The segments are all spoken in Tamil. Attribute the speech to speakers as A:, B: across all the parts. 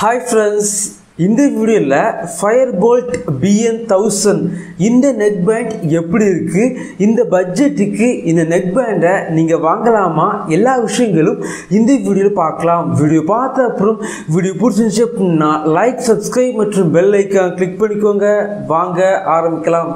A: ஹாய் ஃப்ரெண்ட்ஸ் இந்த வீடியோவில் ஃபயர் போல்ட் பிஎன் தௌசண்ட் இந்த நெக் பேண்ட் எப்படி இருக்குது இந்த பட்ஜெட்டுக்கு இந்த நெக் பேண்டை நீங்கள் வாங்கலாமா எல்லா விஷயங்களும் இந்த வீடியோவில் பார்க்கலாம் வீடியோ பார்த்த அப்புறம் வீடியோ பிடிச்சிருந்துச்சு அப்படின்னா லைக் சப்ஸ்கிரைப் மற்றும் பெல் ஐக்கான் கிளிக் பண்ணிக்கோங்க வாங்க ஆரம்பிக்கலாம்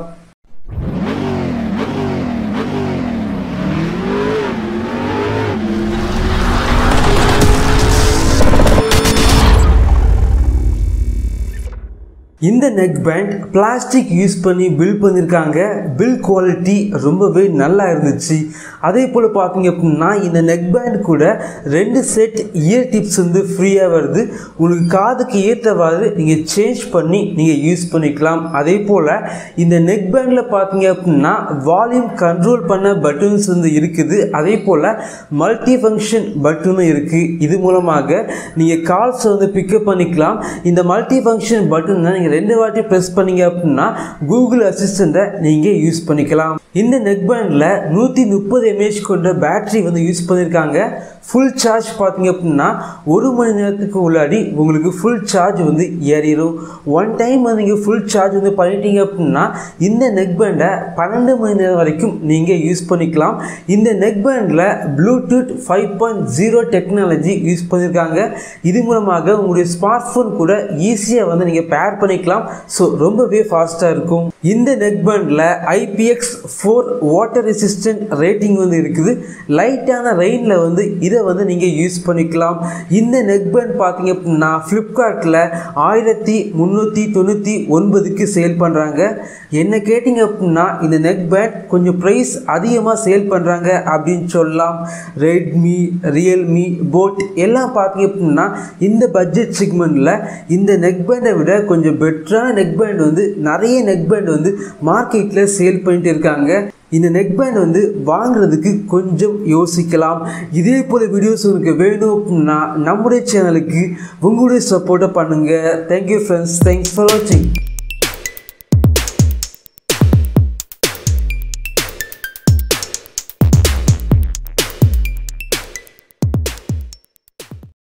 A: இந்த நெக் பேண்ட் பிளாஸ்டிக் யூஸ் பண்ணி பில் பண்ணியிருக்காங்க பில் குவாலிட்டி ரொம்பவே நல்லா இருந்துச்சு அதே போல் பார்த்தீங்க அப்படின்னா இந்த நெக் பேண்ட் கூட ரெண்டு செட் இயர் டிப்ஸ் வந்து ஃப்ரீயாக வருது உங்களுக்கு காதுக்கு ஏற்றவாறு நீங்கள் சேஞ்ச் பண்ணி நீங்கள் யூஸ் பண்ணிக்கலாம் அதே போல் இந்த நெக் பேண்டில் பார்த்தீங்க அப்படின்னா வால்யூம் கண்ட்ரோல் பண்ண பட்டன்ஸ் வந்து இருக்குது அதே போல் மல்டி ஃபங்க்ஷன் பட்டனும் இருக்குது இது மூலமாக நீங்கள் கால்ஸ் வந்து பிக்கப் பண்ணிக்கலாம் இந்த மல்டி ஃபங்க்ஷன் பட்டனை நீங்கள் ரெண்டு வாட்டி ப்ரெஸ் பண்ணீங்க அப்படின்னா கூகுள் அசிஸ்டண்ட்டை நீங்கள் யூஸ் பண்ணிக்கலாம் இந்த நெக் பேண்டில் நூற்றி முப்பது எம்ஏஹெச் கொண்ட பேட்டரி வந்து யூஸ் பண்ணியிருக்காங்க ஃபுல் சார்ஜ் பார்த்தீங்க அப்படின்னா ஒரு மணி நேரத்துக்கு உள்ளாடி உங்களுக்கு ஃபுல் சார்ஜ் வந்து ஏறிடும் ஒன் டைம் வந்து நீங்கள் ஃபுல் சார்ஜ் வந்து பண்ணிட்டீங்க அப்படின்னா இந்த நெக் பேண்டை பன்னெண்டு மணி நேரம் வரைக்கும் நீங்கள் யூஸ் பண்ணிக்கலாம் இந்த நெக் பேண்டில் Bluetooth five point zero technology use பண்ணியிருக்காங்க இது மூலமாக உங்களுடைய ஸ்மார்ட் ஃபோன் கூட ஈஸியாக வந்து நீங்கள் பேர் பண்ணிக்கலாம் ஸோ ரொம்பவே ஃபாஸ்ட்டாக இருக்கும் இந்த நெக் பேண்டில் IPX four water resistant rating வந்து இருக்குது லைட்டான ரெயினில் வந்து இதை வந்து நீங்கள் யூஸ் பண்ணிக்கலாம் இந்த நெக் பேண்ட் பார்த்தீங்க அப்படின்னா ஃப்ளிப்கார்ட்டில் ஆயிரத்தி முந்நூற்றி தொண்ணூற்றி ஒன்பதுக்கு சேல் பண்ணுறாங்க என்ன கேட்டிங்க அப்படின்னா இந்த நெக் பேண்ட் கொஞ்சம் ப்ரைஸ் அதிகமாக சேல் பண்ணுறாங்க அப்படின்னு சொல்லலாம் ரெட்மி ரியல்மி போட் எல்லாம் பார்த்தீங்க அப்படின்னா இந்த பட்ஜெட் செக்மெண்ட்டில் இந்த நெக் பேண்டை விட கொஞ்சம் பெட்டரான நெக் பேண்ட் வந்து நிறைய நெக் பேண்ட் வந்து மார்க்கெட்டில் சேல் பண்ணிட்டு இருக்காங்க இந்த நெக் பேண்ட் வந்து வாங்குறதுக்கு கொஞ்சம் யோசிக்கலாம் இதே போல் வீடியோஸ் உங்களுக்கு வேணும் அப்படின்னா நம்முடைய சேனலுக்கு உங்களுடைய சப்போர்ட்டை பண்ணுங்கள் தேங்க்யூ ஃப்ரெண்ட்ஸ் தேங்க்ஸ் ஃபார் வாட்சிங்